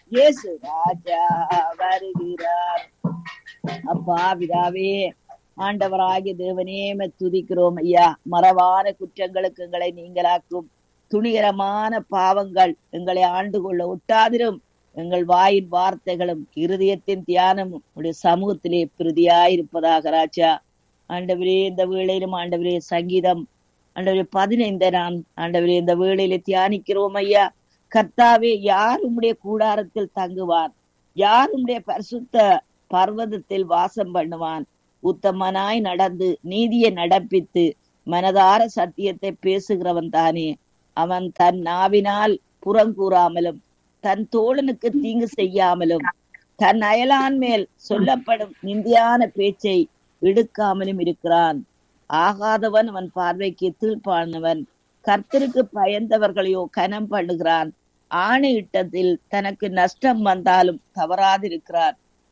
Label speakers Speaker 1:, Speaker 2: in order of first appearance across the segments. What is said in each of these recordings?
Speaker 1: இயேசு ராஜா வருகிறார் அப்பா பிதாவே ஆண்டவராகிய தேவனே உம்மை துதிக்கிறோம் ஐயா மறவான குற்றங்களுக்கு எங்களை நீங்களாக்கும் துணிகரமான பாவங்கள் எங்களை ஆண்டு கொள்ள ஒட்டாதிரும் எங்கள் வாயின் வார்த்தைகளும் இருதயத்தின் தியானமும் உடைய சமூகத்திலே பிரதியாயிருப்பதாக ராஜா ஆண்டவரே இந்த வேளையிலும் ஆண்டவரே சங்கீதம் ஆண்டவரே பதினைந்த நாம் ஆண்டவரே இந்த வேளையில தியானிக்கிறோம் ஐயா கர்த்தாவே யார் உம்முடைய கூடாரத்தில் தங்குவான் யார் உம்முடைய பரிசுத்த பர்வதத்தில் வாசம் பண்ணுவான் உத்தமனாய் நடந்து நீதியை நடப்பித்து மனதார சத்தியத்தை பேசுகிறவன் தானே அவன் தன் நாவினால் புறங்கூறாமலும் தன் தோழனுக்கு தீங்கு செய்யாமலும் தன் அயலான் மேல் சொல்லப்படும் நிந்தியான பேச்சை எடுக்காமலும் இருக்கிறான் ஆகாதவன் அவன் பார்வைக்கு தீழ்ப்பானவன் கர்த்தருக்கு பயந்தவர்களையோ கனம் பண்ணுகிறான் ஆணையிட்டத்தில் தனக்கு நஷ்டம் வந்தாலும் தவறாதிருக்கிறார்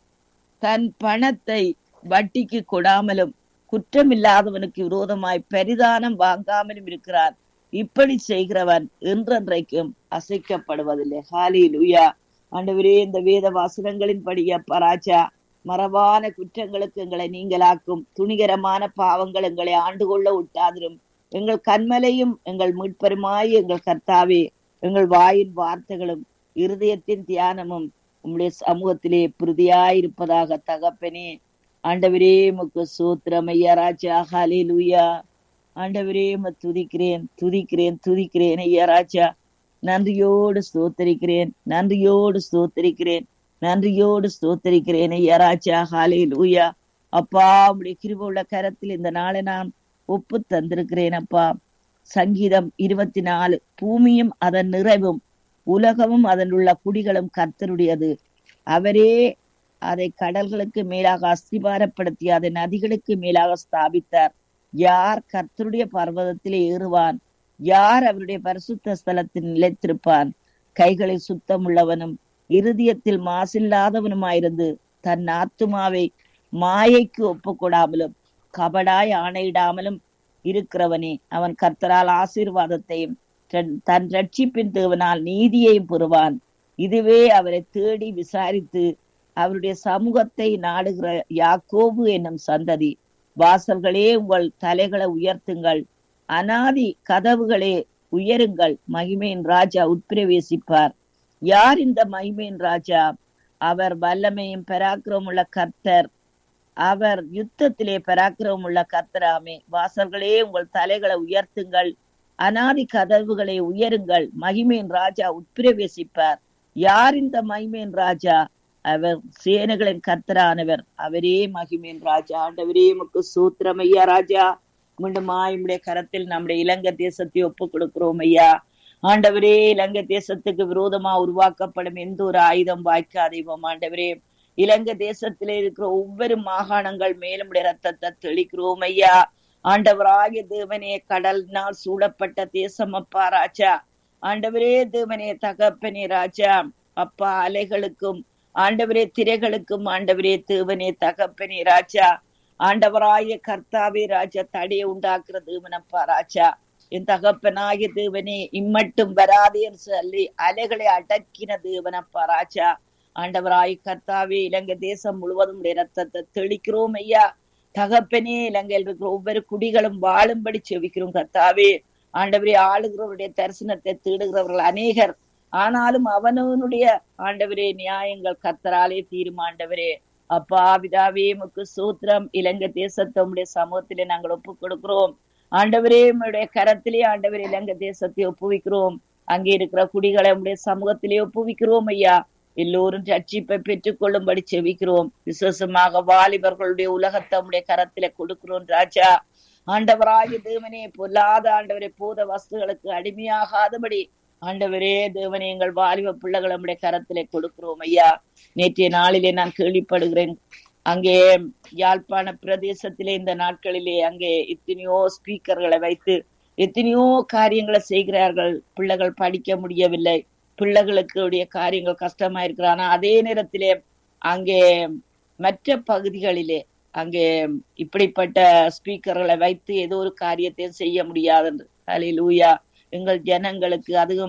Speaker 1: தன் பணத்தை வட்டிக்கு கொடாமலும் குற்றமில்லாதவனுக்கு விரோதமாய் பரிதானம் வாங்காமலும் இருக்கிறான் இப்படி செய்கிறவன் என்றென்றைக்கும் அசைக்கப்படுவதில்லை ஹாலி லுயா ஆண்டவரே இந்த வேத வாசகங்களின் படிய பராஜா மரபான குற்றங்களுக்கு எங்களை நீங்களாக்கும் துணிகரமான பாவங்கள் எங்களை ஆண்டு கொள்ள விட்டாதிரும் எங்கள் கண்மலையும் எங்கள் மீட்பருமாய் எங்கள் கர்த்தாவே எங்கள் வாயின் வார்த்தைகளும் இருதயத்தின் தியானமும் உம்முடைய சமூகத்திலே பிரதியாயிருப்பதாக தகப்பனே ஆண்டவரே முக்கு சூத்திரம் ஐயா ராஜா ஹாலே லூயா ஆண்டவரே உம்மை துதிக்கிறேன் துதிக்கிறேன் துதிக்கிறேன் ஐயா ராஜா நன்றியோடு ஸ்தோத்தரிக்கிறேன் நன்றியோடு ஸ்தோத்தரிக்கிறேன் நன்றியோடு ஸ்தோத்தரிக்கிறேன் ஐயா ராஜா ஹாலே லூயா அப்பா உடைய கிருப உள்ள கரத்தில் இந்த நாளை நான் ஒப்பு தந்திருக்கிறேன் அப்பா சங்கீதம் இருபத்தி நாலு பூமியும் அதன் நிறைவும் உலகமும் அதன் உள்ள குடிகளும் கர்த்தருடையது அவரே அதை கடல்களுக்கு மேலாக அஸ்திபாரப்படுத்தி அதை நதிகளுக்கு மேலாக ஸ்தாபித்தார் யார் கர்த்தருடைய பர்வதத்திலே ஏறுவான் யார் அவருடைய பரிசுத்த ஸ்தலத்தில் நிலைத்திருப்பான் கைகளில் சுத்தம் உள்ளவனும் இருதயத்தில் மாசில்லாதவனுமாயிருந்து தன் ஆத்துமாவை மாயைக்கு ஒப்புக்கொடாமலும் கபடாய் ஆணையிடாமலும் இருக்கிறவனே அவன் கர்த்தரால் ஆசீர்வாதத்தையும் தன்- தன் ரட்சிப்பின் தேவனால் நீதியையும் பெறுவான் இதுவே அவரை தேடி விசாரித்து அவருடைய சமூகத்தை நாடுகிற யாக்கோபு என்னும் சந்ததி வாசல்களே உங்கள் தலைகளை உயர்த்துங்கள் அனாதி கதவுகளே உயருங்கள் மகிமையின் ராஜா உட்பிரவேசிப்பார் யார் இந்த மகிமையின் ராஜா அவர் வல்லமையும் பராக்கிரமும் உள்ள கர்த்தர் அவர் யுத்தத்திலே பராக்கிரமம் உள்ள கர்த்தராமே வாசல்களே உங்கள் தலைகளை உயர்த்துங்கள் அனாதி கதவுகளை உயருங்கள் மகிமையின் ராஜா உட்பிரவேசிப்பார் யார் இந்த மகிமையின் ராஜா அவர் சேனைகளின் கர்த்தரானவர் அவரே மகிமையின் ராஜா ஆண்டவரே முக்கு சூத்திரம் ஐயா ராஜா மீண்டும் உம்முடைய கரத்தில் நம்முடைய இலங்கை தேசத்தை ஒப்பு கொடுக்கிறோம் ஐயா ஆண்டவரே இலங்கை தேசத்துக்கு விரோதமா உருவாக்கப்படும் எந்த ஒரு ஆயுதம் வாய்க்காதேவோம் ஆண்டவரே இலங்கை தேசத்திலே இருக்கிற ஒவ்வொரு மாகாணங்கள் மேலும் உடைய ரத்தத்தை தெளிக்கிறோம் ஐயா ஆண்டவராகிய தேவனே கடலினால் சூழப்பட்ட தேசம் அப்பா ராஜா ஆண்டவரே தேவனே தகப்பனே ராஜா அப்பா அலைகளுக்கும் ஆண்டவரே திரைகளுக்கும் ஆண்டவரே தேவனே தகப்பனே ராஜா ஆண்டவராய கர்த்தாவே ராஜா தடையை உண்டாக்குற தேவனப்பா ராஜா என் தகப்பனாகிய தேவனே இம்மட்டும் வராதே என்று சொல்லி அலைகளை அடக்கின தேவனப்பா ராஜா ஆண்டவராய் கர்த்தாவே இலங்கை தேசம் முழுவதும் உடைய ரத்தத்தை தெளிக்கிறோம் ஐயா தகப்பனே இலங்கையில் இருக்கிற ஒவ்வொரு குடிகளும் வாழும்படி செவிக்கிறோம் கர்த்தாவே ஆண்டவரே ஆளுகிறவருடைய தரிசனத்தை தேடுகிறவர்கள் அநேகர் ஆனாலும் அவனவனுடைய ஆண்டவரே நியாயங்கள் கர்த்தராலே தீரும் ஆண்டவரே அப்பா பிதாவே முக்கு சூத்திரம் இலங்கை தேசத்தை உம்முடைய சமூகத்திலே நாங்கள் ஒப்பு கொடுக்கிறோம் ஆண்டவரே உம்முடைய கரத்திலே ஆண்டவரே இலங்கை தேசத்தை ஒப்புவிக்கிறோம் அங்கே இருக்கிற குடிகளை உம்முடைய சமூகத்திலே ஒப்புவிக்கிறோம் ஐயா எல்லோரும் ரட்சிப்பை பெற்றுக் கொள்ளும்படி செவிக்கிறோம் விசேஷமாக வாலிபர்களுடைய உலகத்தை உம்முடைய கரத்திலே கொடுக்கிறோம் ராஜா ஆண்டவராகிய தேவனே பொல்லாத ஆண்டவரே பூத வஸ்துகளுக்கு அடிமையாகாதபடி ஆண்டவரே தேவனே எங்கள் வாலிப பிள்ளைகள் நம்முடைய கரத்திலே கொடுக்கிறோம் ஐயா நேற்றைய நாளிலே நான் கேள்விப்படுகிறேன் அங்கே யாழ்ப்பாண பிரதேசத்திலே இந்த நாட்களிலே அங்கே எத்தனையோ ஸ்பீக்கர்களை வைத்து எத்தனையோ காரியங்களை செய்கிறார்கள் பிள்ளைகள் படிக்க முடியவில்லை பிள்ளைகளுக்கு உடைய காரியங்கள் கஷ்டமா இருக்கிற ஆனா அதே நேரத்திலே அங்கே மற்ற பகுதிகளிலே அங்கே இப்படிப்பட்ட ஸ்பீக்கர்களை வைத்து ஏதோ ஒரு காரியத்தையும் செய்ய முடியாது என்று லூயா எங்கள் ஜனங்களுக்கு அதுவும்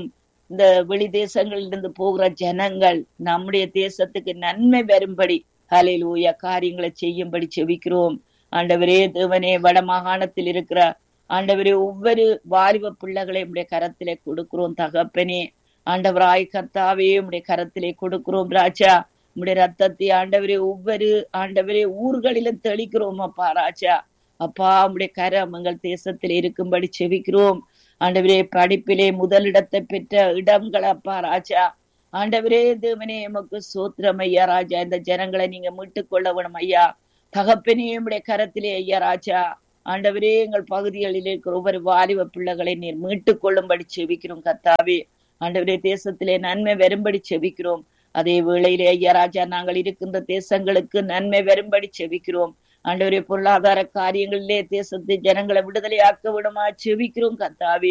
Speaker 1: இந்த வெளி தேசங்களிலிருந்து போகிற ஜனங்கள் நம்முடைய தேசத்துக்கு நன்மை வரும்படி ஹalleluya காரியங்களை செய்யும்படி செபிக்கிறோம் ஆண்டவரே தேவனே வட மாகாணத்தில் இருக்கிற ஆண்டவரே ஒவ்வொரு வாலிப பிள்ளைகளை உடைய கரத்திலே கொடுக்கிறோம் தகப்பனே ஆண்டவராய் கர்த்தாவே உடைய கரத்திலே கொடுக்கிறோம் ராஜா உடைய ரத்தத்தை ஆண்டவரே ஒவ்வொரு ஆண்டவரே ஊர்களிலும் தெளிக்கிறோம் அப்பா ராஜா அப்பா உடைய கரம் எங்கள் தேசத்தில் இருக்கும்படி செவிக்கிறோம் ஆண்டவரே படிப்பிலே முதலிடத்தை பெற்ற இடங்கள் அப்பா ராஜா ஆண்டவரே தேவனே எமக்கு சோத்திரம் ஐயா ராஜா இந்த ஜனங்களை நீங்க மீட்டுக் கொள்ள வேணும் ஐயா தகப்பனே உடைய கரத்திலே ஐயா ராஜா ஆண்டவரே எங்கள் பகுதிகளில் இருக்கிற ஒவ்வொரு வாலிப பிள்ளைகளை நீர் மீட்டுக் கொள்ளும்படி செவிக்கிறோம் கத்தாவே ஆண்டவரே தேசத்திலே நன்மை வரும்படி செவிக்கிறோம் அதே வேளையிலே ஐயா ராஜா நாங்கள் இருக்கின்ற தேசங்களுக்கு நன்மை வரும்படி செவிக்கிறோம் ஆண்டவரே பொருளாதார காரியங்களிலே தேசத்து ஜனங்களை விடுதலையாக்க விடுமா செவிக்கிறோம் கத்தாவே